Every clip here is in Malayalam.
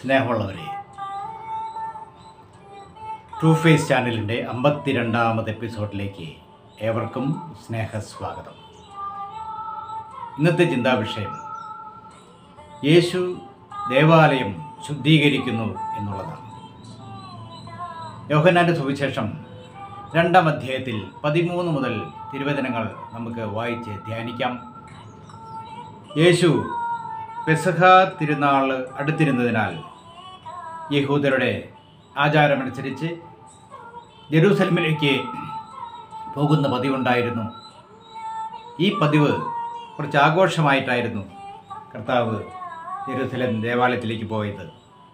സ്നേഹമുള്ളവരെ ടു ഫേസ് ചാനലിൻ്റെ അമ്പത്തിരണ്ടാമത് എപ്പിസോഡിലേക്ക് ഏവർക്കും സ്നേഹസ്വാഗതം ഇന്നത്തെ ചിന്താവിഷയം യേശു ദേവാലയം ശുദ്ധീകരിക്കുന്നു എന്നുള്ളതാണ് യോഹന്നാൻ്റെ സുവിശേഷം രണ്ടാം അധ്യായത്തിൽ പതിമൂന്ന് മുതൽ തിരുവചനങ്ങൾ നമുക്ക് വായിച്ച് ധ്യാനിക്കാം യേശു പെസഹ തിരുനാൾ അടുത്തിരുന്നതിനാൽ യഹൂദരുടെ ആചാരമനുസരിച്ച് ജെറൂസലമിലേക്ക് പോകുന്ന പതിവുണ്ടായിരുന്നു ഈ പതിവ് കുറച്ച് ആഘോഷമായിട്ടായിരുന്നു കർത്താവ് ജെറൂസലം ദേവാലയത്തിലേക്ക് പോയത്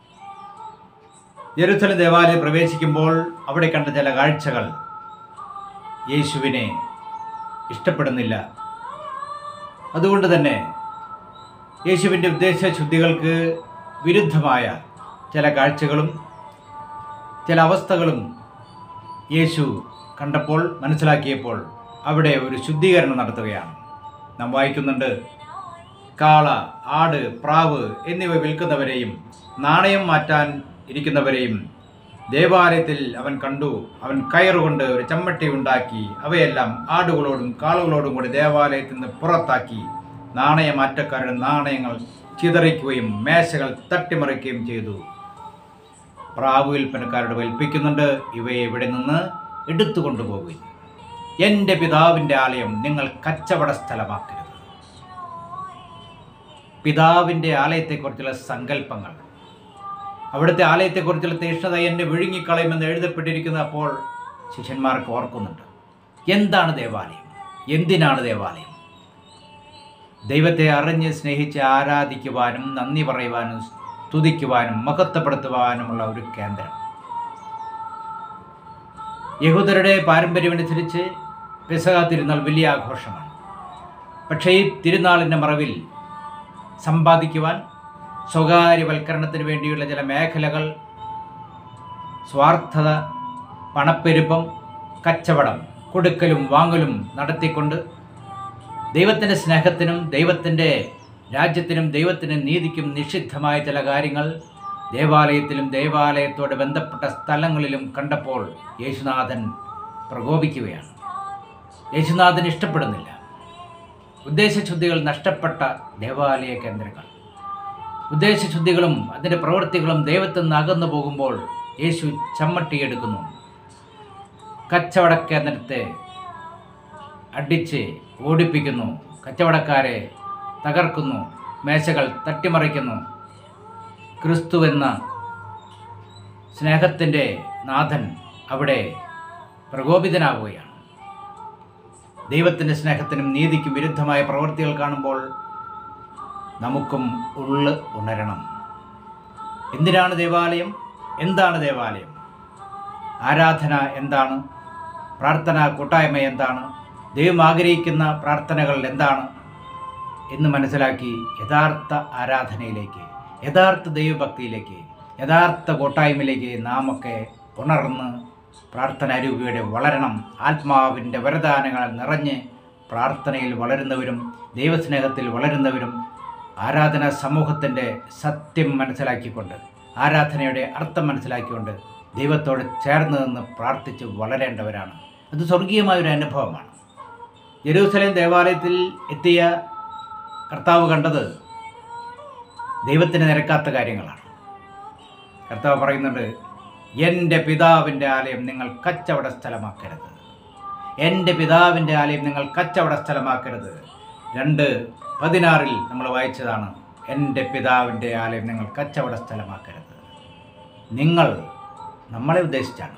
ജെറൂസലം ദേവാലയം പ്രവേശിക്കുമ്പോൾ അവിടെ കണ്ട ചില കാഴ്ചകൾ യേശുവിനെ ഇഷ്ടപ്പെടുന്നില്ല അതുകൊണ്ട് തന്നെ യേശുവിൻ്റെ ഉദ്ദേശശുദ്ധികൾക്ക് വിരുദ്ധമായ ചില കാഴ്ചകളും ചില അവസ്ഥകളും യേശു കണ്ടപ്പോൾ മനസ്സിലാക്കിയപ്പോൾ അവിടെ ഒരു ശുദ്ധീകരണം നടത്തുകയാണ് നാം വായിക്കുന്നുണ്ട് കാള ആട് പ്രാവ് എന്നിവ വിൽക്കുന്നവരെയും നാണയം മാറ്റാൻ ഇരിക്കുന്നവരെയും ദേവാലയത്തിൽ അവൻ കണ്ടു അവൻ കയറുകൊണ്ട് ഒരു ചമ്മട്ടി ഉണ്ടാക്കി അവയെല്ലാം ആടുകളോടും കാളുകളോടും കൂടി ദേവാലയത്തിൽ നിന്ന് പുറത്താക്കി നാണയമാറ്റക്കാരുടെ നാണയങ്ങൾ ചിതറിക്കുകയും മേശകൾ തട്ടിമറിക്കുകയും ചെയ്തു പ്രാവ് വിൽപ്പനക്കാരോട് വലിപ്പിക്കുന്നുണ്ട് ഇവയെ ഇവിടെ നിന്ന് എടുത്തു കൊണ്ടുപോകുകയും എൻ്റെ പിതാവിൻ്റെ ആലയം നിങ്ങൾ കച്ചവട സ്ഥലമാക്കരുത് പിതാവിൻ്റെ ആലയത്തെക്കുറിച്ചുള്ള സങ്കല്പങ്ങൾ അവിടുത്തെ ആലയത്തെക്കുറിച്ചുള്ള തീഷ്ണത എന്നെ വിഴുങ്ങിക്കളയുമെന്ന് എഴുതപ്പെട്ടിരിക്കുന്ന അപ്പോൾ ശിഷ്യന്മാർക്ക് ഓർക്കുന്നുണ്ട് എന്താണ് ദേവാലയം എന്തിനാണ് ദേവാലയം ദൈവത്തെ അറിഞ്ഞ് സ്നേഹിച്ച് ആരാധിക്കുവാനും നന്ദി പറയുവാനും സ്തുതിക്കുവാനും മഹത്വപ്പെടുത്തുവാനുമുള്ള ഒരു കേന്ദ്രം യഹൂദരുടെ പാരമ്പര്യമനുസരിച്ച് പെസഹ തിരുനാൾ വലിയ ആഘോഷമാണ് പക്ഷേ ഈ തിരുനാളിൻ്റെ മറവിൽ സമ്പാദിക്കുവാൻ സ്വകാര്യവൽക്കരണത്തിന് വേണ്ടിയുള്ള ചില മേഖലകൾ സ്വാർത്ഥത പണപ്പെരുപ്പം കച്ചവടം കൊടുക്കലും വാങ്ങലും നടത്തിക്കൊണ്ട് ദൈവത്തിൻ്റെ സ്നേഹത്തിനും ദൈവത്തിൻ്റെ രാജ്യത്തിനും ദൈവത്തിൻ്റെ നീതിക്കും നിഷിദ്ധമായ ചില കാര്യങ്ങൾ ദേവാലയത്തിലും ദേവാലയത്തോട് ബന്ധപ്പെട്ട സ്ഥലങ്ങളിലും കണ്ടപ്പോൾ യേശുനാഥൻ പ്രകോപിക്കുകയാണ് യേശുനാഥൻ ഇഷ്ടപ്പെടുന്നില്ല ഉദ്ദേശശുദ്ധികൾ നഷ്ടപ്പെട്ട ദേവാലയ കേന്ദ്രങ്ങൾ ഉദ്ദേശശുദ്ധികളും അതിൻ്റെ പ്രവൃത്തികളും ദൈവത്തിൽ നിന്ന് അകന്നു പോകുമ്പോൾ യേശു ചമ്മട്ടിയെടുക്കുന്നു കച്ചവട കേന്ദ്രത്തെ അടിച്ച് ഓടിപ്പിക്കുന്നു കച്ചവടക്കാരെ തകർക്കുന്നു മേശകൾ തട്ടിമറിക്കുന്നു ക്രിസ്തുവെന്ന സ്നേഹത്തിൻ്റെ നാഥൻ അവിടെ പ്രകോപിതനാവുകയാണ് ദൈവത്തിൻ്റെ സ്നേഹത്തിനും നീതിക്കും വിരുദ്ധമായ പ്രവൃത്തികൾ കാണുമ്പോൾ നമുക്കും ഉള്ള് ഉണരണം എന്തിനാണ് ദേവാലയം എന്താണ് ദേവാലയം ആരാധന എന്താണ് പ്രാർത്ഥന കൂട്ടായ്മ എന്താണ് ദൈവം ആഗ്രഹിക്കുന്ന പ്രാർത്ഥനകൾ എന്താണ് എന്ന് മനസ്സിലാക്കി യഥാർത്ഥ ആരാധനയിലേക്ക് യഥാർത്ഥ ദൈവഭക്തിയിലേക്ക് യഥാർത്ഥ കൂട്ടായ്മയിലേക്ക് നാം ഒക്കെ ഉണർന്ന് പ്രാർത്ഥനാരൂപിയുടെ വളരണം ആത്മാവിൻ്റെ വരദാനങ്ങൾ നിറഞ്ഞ് പ്രാർത്ഥനയിൽ വളരുന്നവരും ദൈവസ്നേഹത്തിൽ വളരുന്നവരും ആരാധന സമൂഹത്തിൻ്റെ സത്യം മനസ്സിലാക്കിക്കൊണ്ട് ആരാധനയുടെ അർത്ഥം മനസ്സിലാക്കിക്കൊണ്ട് ദൈവത്തോട് ചേർന്ന് നിന്ന് പ്രാർത്ഥിച്ച് വളരേണ്ടവരാണ് അത് സ്വർഗീയമായൊരു അനുഭവമാണ് ജെറൂസലേം ദേവാലയത്തിൽ എത്തിയ കർത്താവ് കണ്ടത് ദൈവത്തിന് നിരക്കാത്ത കാര്യങ്ങളാണ് കർത്താവ് പറയുന്നുണ്ട് എൻ്റെ പിതാവിൻ്റെ ആലയം നിങ്ങൾ കച്ചവട സ്ഥലമാക്കരുത് എൻ്റെ പിതാവിൻ്റെ ആലയം നിങ്ങൾ കച്ചവട സ്ഥലമാക്കരുത് രണ്ട് പതിനാറിൽ നമ്മൾ വായിച്ചതാണ് എൻ്റെ പിതാവിൻ്റെ ആലയം നിങ്ങൾ കച്ചവട സ്ഥലമാക്കരുത് നിങ്ങൾ നമ്മളെ ഉദ്ദേശിച്ചാണ്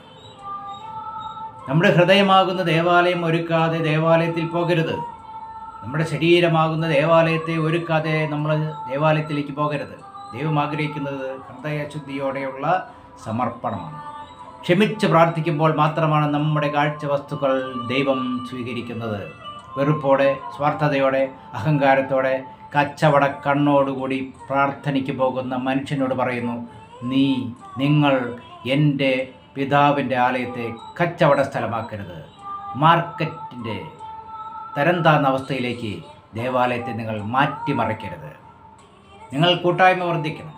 നമ്മുടെ ഹൃദയമാകുന്ന ദേവാലയം ഒരുക്കാതെ ദേവാലയത്തിൽ പോകരുത് നമ്മുടെ ശരീരമാകുന്ന ദേവാലയത്തെ ഒരുക്കാതെ നമ്മൾ ദേവാലയത്തിലേക്ക് പോകരുത് ദൈവം ആഗ്രഹിക്കുന്നത് ഹൃദയശുദ്ധിയോടെയുള്ള സമർപ്പണമാണ് ക്ഷമിച്ച് പ്രാർത്ഥിക്കുമ്പോൾ മാത്രമാണ് നമ്മുടെ കാഴ്ച വസ്തുക്കൾ ദൈവം സ്വീകരിക്കുന്നത് വെറുപ്പോടെ സ്വാർത്ഥതയോടെ അഹങ്കാരത്തോടെ കച്ചവട കണ്ണോടുകൂടി പ്രാർത്ഥനയ്ക്ക് പോകുന്ന മനുഷ്യനോട് പറയുന്നു നീ നിങ്ങൾ എൻ്റെ പിതാവിൻ്റെ ആലയത്തെ കച്ചവട സ്ഥലമാക്കരുത് മാർക്കറ്റിൻ്റെ തരം താഴ്ന്ന അവസ്ഥയിലേക്ക് ദേവാലയത്തെ നിങ്ങൾ മാറ്റിമറിക്കരുത് നിങ്ങൾ കൂട്ടായ്മ വർദ്ധിക്കണം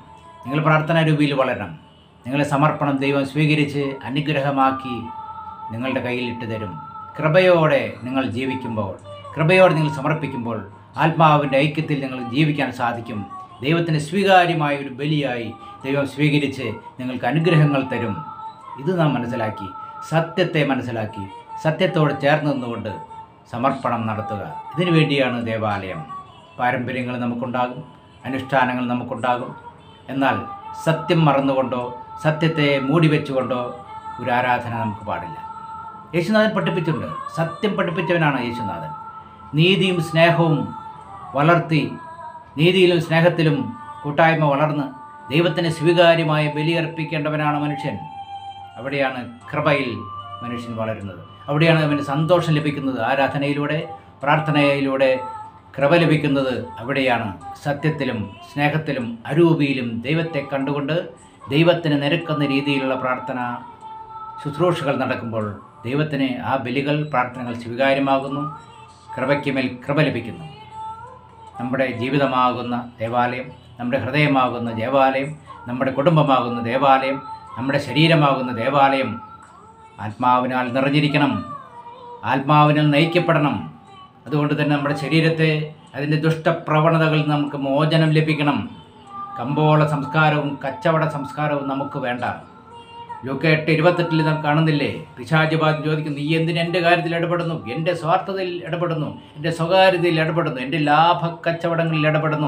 നിങ്ങൾ പ്രാർത്ഥനാ രൂപയിൽ വളരണം നിങ്ങളെ സമർപ്പണം ദൈവം സ്വീകരിച്ച് അനുഗ്രഹമാക്കി നിങ്ങളുടെ കയ്യിലിട്ട് തരും കൃപയോടെ നിങ്ങൾ ജീവിക്കുമ്പോൾ കൃപയോടെ നിങ്ങൾ സമർപ്പിക്കുമ്പോൾ ആത്മാവിൻ്റെ ഐക്യത്തിൽ നിങ്ങൾ ജീവിക്കാൻ സാധിക്കും ദൈവത്തിന് സ്വീകാര്യമായ ഒരു ബലിയായി ദൈവം സ്വീകരിച്ച് നിങ്ങൾക്ക് അനുഗ്രഹങ്ങൾ തരും ഇത് നാം മനസ്സിലാക്കി സത്യത്തെ മനസ്സിലാക്കി സത്യത്തോട് ചേർന്ന് നിന്നുകൊണ്ട് സമർപ്പണം നടത്തുക ഇതിനു വേണ്ടിയാണ് ദേവാലയം പാരമ്പര്യങ്ങൾ നമുക്കുണ്ടാകും അനുഷ്ഠാനങ്ങൾ നമുക്കുണ്ടാകും എന്നാൽ സത്യം മറന്നുകൊണ്ടോ സത്യത്തെ മൂടി വെച്ചുകൊണ്ടോ ഒരു ആരാധന നമുക്ക് പാടില്ല യേശുനാഥൻ പഠിപ്പിച്ചിട്ടുണ്ട് സത്യം പഠിപ്പിച്ചവനാണ് യേശുനാഥൻ നീതിയും സ്നേഹവും വളർത്തി നീതിയിലും സ്നേഹത്തിലും കൂട്ടായ്മ വളർന്ന് ദൈവത്തിന് സ്വീകാര്യമായ ബലിയർപ്പിക്കേണ്ടവനാണ് മനുഷ്യൻ അവിടെയാണ് കൃപയിൽ മനുഷ്യൻ വളരുന്നത് അവിടെയാണ് അവന് സന്തോഷം ലഭിക്കുന്നത് ആരാധനയിലൂടെ പ്രാർത്ഥനയിലൂടെ കൃപ ലഭിക്കുന്നത് അവിടെയാണ് സത്യത്തിലും സ്നേഹത്തിലും അരൂപിയിലും ദൈവത്തെ കണ്ടുകൊണ്ട് ദൈവത്തിന് നിരക്കുന്ന രീതിയിലുള്ള പ്രാർത്ഥന ശുശ്രൂഷകൾ നടക്കുമ്പോൾ ദൈവത്തിന് ആ ബലികൾ പ്രാർത്ഥനകൾ സ്വീകാര്യമാകുന്നു കൃപയ്ക്ക് മേൽ കൃപ ലഭിക്കുന്നു നമ്മുടെ ജീവിതമാകുന്ന ദേവാലയം നമ്മുടെ ഹൃദയമാകുന്ന ദേവാലയം നമ്മുടെ കുടുംബമാകുന്ന ദേവാലയം നമ്മുടെ ശരീരമാകുന്ന ദേവാലയം ആത്മാവിനാൽ നിറഞ്ഞിരിക്കണം ആത്മാവിനാൽ നയിക്കപ്പെടണം അതുകൊണ്ട് തന്നെ നമ്മുടെ ശരീരത്തെ അതിൻ്റെ ദുഷ്ടപ്രവണതകളിൽ നിന്ന് നമുക്ക് മോചനം ലഭിക്കണം കമ്പോള സംസ്കാരവും കച്ചവട സംസ്കാരവും നമുക്ക് വേണ്ട ലൂക്ക എട്ട് ഇരുപത്തെട്ടിൽ നാം കാണുന്നില്ലേ പിശാചുബാദ് ചോദിക്കുന്നു നീ എന്തിന് എൻ്റെ കാര്യത്തിൽ ഇടപെടുന്നു എൻ്റെ സ്വാർത്ഥതയിൽ ഇടപെടുന്നു എൻ്റെ സ്വകാര്യതയിൽ ഇടപെടുന്നു എൻ്റെ ലാഭ കച്ചവടങ്ങളിൽ ഇടപെടുന്നു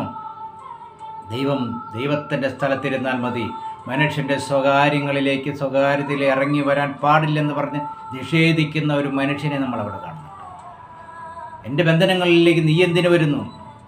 ദൈവം ദൈവത്തിൻ്റെ സ്ഥലത്തിരുന്നാൽ മതി മനുഷ്യൻ്റെ സ്വകാര്യങ്ങളിലേക്ക് സ്വകാര്യതയിൽ ഇറങ്ങി വരാൻ പാടില്ലെന്ന് പറഞ്ഞ് നിഷേധിക്കുന്ന ഒരു മനുഷ്യനെ നമ്മൾ അവിടെ കാണുന്നുണ്ട് എൻ്റെ ബന്ധനങ്ങളിലേക്ക് നീ എന്തിനു വരുന്നു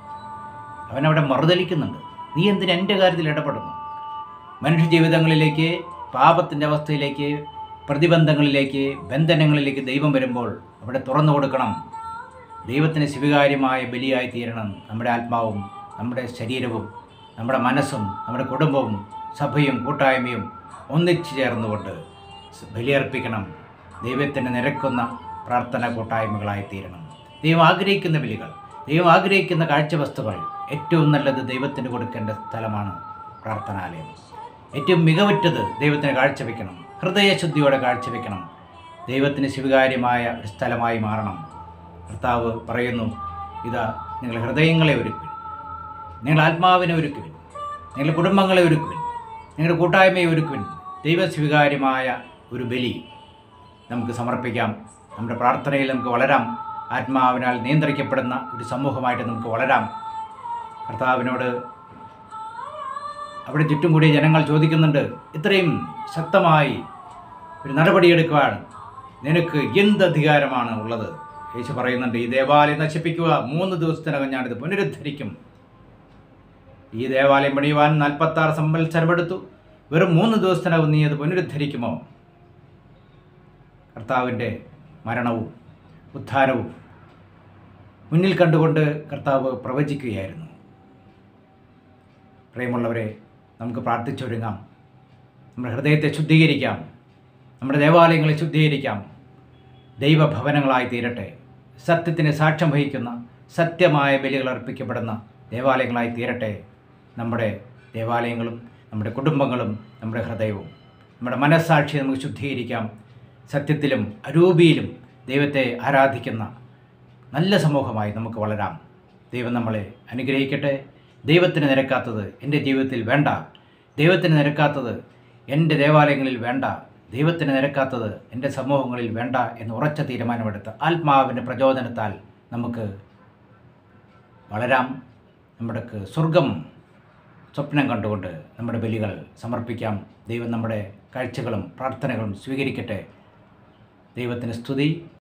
അവനവിടെ മറുതലിക്കുന്നുണ്ട് നീ എന്തിന് എൻ്റെ കാര്യത്തിൽ ഇടപെടുന്നു മനുഷ്യ ജീവിതങ്ങളിലേക്ക് പാപത്തിൻ്റെ അവസ്ഥയിലേക്ക് പ്രതിബന്ധങ്ങളിലേക്ക് ബന്ധനങ്ങളിലേക്ക് ദൈവം വരുമ്പോൾ അവിടെ തുറന്നു കൊടുക്കണം ദൈവത്തിന് സ്വീകാര്യമായ ബലിയായി തീരണം നമ്മുടെ ആത്മാവും നമ്മുടെ ശരീരവും നമ്മുടെ മനസ്സും നമ്മുടെ കുടുംബവും സഭയും കൂട്ടായ്മയും ഒന്നിച്ചു ചേർന്നുകൊണ്ട് ബലിയർപ്പിക്കണം ദൈവത്തിന് നിരക്കുന്ന പ്രാർത്ഥന കൂട്ടായ്മകളായി തീരണം ദൈവം ആഗ്രഹിക്കുന്ന ബലികൾ ദൈവം ആഗ്രഹിക്കുന്ന കാഴ്ചവസ്തുക്കൾ ഏറ്റവും നല്ലത് ദൈവത്തിന് കൊടുക്കേണ്ട സ്ഥലമാണ് പ്രാർത്ഥനാലയം ഏറ്റവും മികവുറ്റത് ദൈവത്തിന് കാഴ്ചവെക്കണം ഹൃദയശുദ്ധിയോടെ കാഴ്ചവെക്കണം ദൈവത്തിന് സ്വീകാര്യമായ ഒരു സ്ഥലമായി മാറണം കർത്താവ് പറയുന്നു ഇതാ നിങ്ങൾ ഹൃദയങ്ങളെ ഒരുക്കുവിൻ നിങ്ങൾ ആത്മാവിനെ ഒരുക്കുവിൻ നിങ്ങളുടെ കുടുംബങ്ങളെ ഒരുക്കുവിൻ നിങ്ങളുടെ കൂട്ടായ്മയെ ഒരുക്കുവിൻ ദൈവ സ്വീകാര്യമായ ഒരു ബലി നമുക്ക് സമർപ്പിക്കാം നമ്മുടെ പ്രാർത്ഥനയിൽ നമുക്ക് വളരാം ആത്മാവിനാൽ നിയന്ത്രിക്കപ്പെടുന്ന ഒരു സമൂഹമായിട്ട് നമുക്ക് വളരാം കർത്താവിനോട് അവിടെ ചുറ്റും കൂടിയ ജനങ്ങൾ ചോദിക്കുന്നുണ്ട് ഇത്രയും ശക്തമായി ഒരു നടപടിയെടുക്കുവാൻ നിനക്ക് എന്ത് അധികാരമാണ് ഉള്ളത് യേശു പറയുന്നുണ്ട് ഈ ദേവാലയം നശിപ്പിക്കുക മൂന്ന് ദിവസത്തിനകം ഞാനിത് പുനരുദ്ധരിക്കും ഈ ദേവാലയം പണിയുവാൻ നാൽപ്പത്താറ് സംവത്സരമെടുത്തു വെറും മൂന്ന് ദിവസത്തിനകം നീ അത് പുനരുദ്ധരിക്കുമോ കർത്താവിൻ്റെ മരണവും ഉത്ഥാനവും മുന്നിൽ കണ്ടുകൊണ്ട് കർത്താവ് പ്രവചിക്കുകയായിരുന്നു പ്രിയമുള്ളവരെ നമുക്ക് പ്രാർത്ഥിച്ചൊരുങ്ങാം നമ്മുടെ ഹൃദയത്തെ ശുദ്ധീകരിക്കാം നമ്മുടെ ദേവാലയങ്ങളെ ശുദ്ധീകരിക്കാം ദൈവഭവനങ്ങളായി തീരട്ടെ സത്യത്തിന് സാക്ഷ്യം വഹിക്കുന്ന സത്യമായ ബലികൾ അർപ്പിക്കപ്പെടുന്ന ദേവാലയങ്ങളായി തീരട്ടെ നമ്മുടെ ദേവാലയങ്ങളും നമ്മുടെ കുടുംബങ്ങളും നമ്മുടെ ഹൃദയവും നമ്മുടെ മനസ്സാക്ഷി നമുക്ക് ശുദ്ധീകരിക്കാം സത്യത്തിലും അരൂപിയിലും ദൈവത്തെ ആരാധിക്കുന്ന നല്ല സമൂഹമായി നമുക്ക് വളരാം ദൈവം നമ്മളെ അനുഗ്രഹിക്കട്ടെ ദൈവത്തിന് നിരക്കാത്തത് എൻ്റെ ജീവിതത്തിൽ വേണ്ട ദൈവത്തിന് നിരക്കാത്തത് എൻ്റെ ദേവാലയങ്ങളിൽ വേണ്ട ദൈവത്തിന് നിരക്കാത്തത് എൻ്റെ സമൂഹങ്ങളിൽ വേണ്ട എന്ന് ഉറച്ച തീരുമാനമെടുത്ത് ആത്മാവിൻ്റെ പ്രചോദനത്താൽ നമുക്ക് വളരാം നമ്മുടെ സ്വർഗം സ്വപ്നം കണ്ടുകൊണ്ട് നമ്മുടെ ബലികൾ സമർപ്പിക്കാം ദൈവം നമ്മുടെ കാഴ്ചകളും പ്രാർത്ഥനകളും സ്വീകരിക്കട്ടെ ദൈവത്തിന് സ്തുതി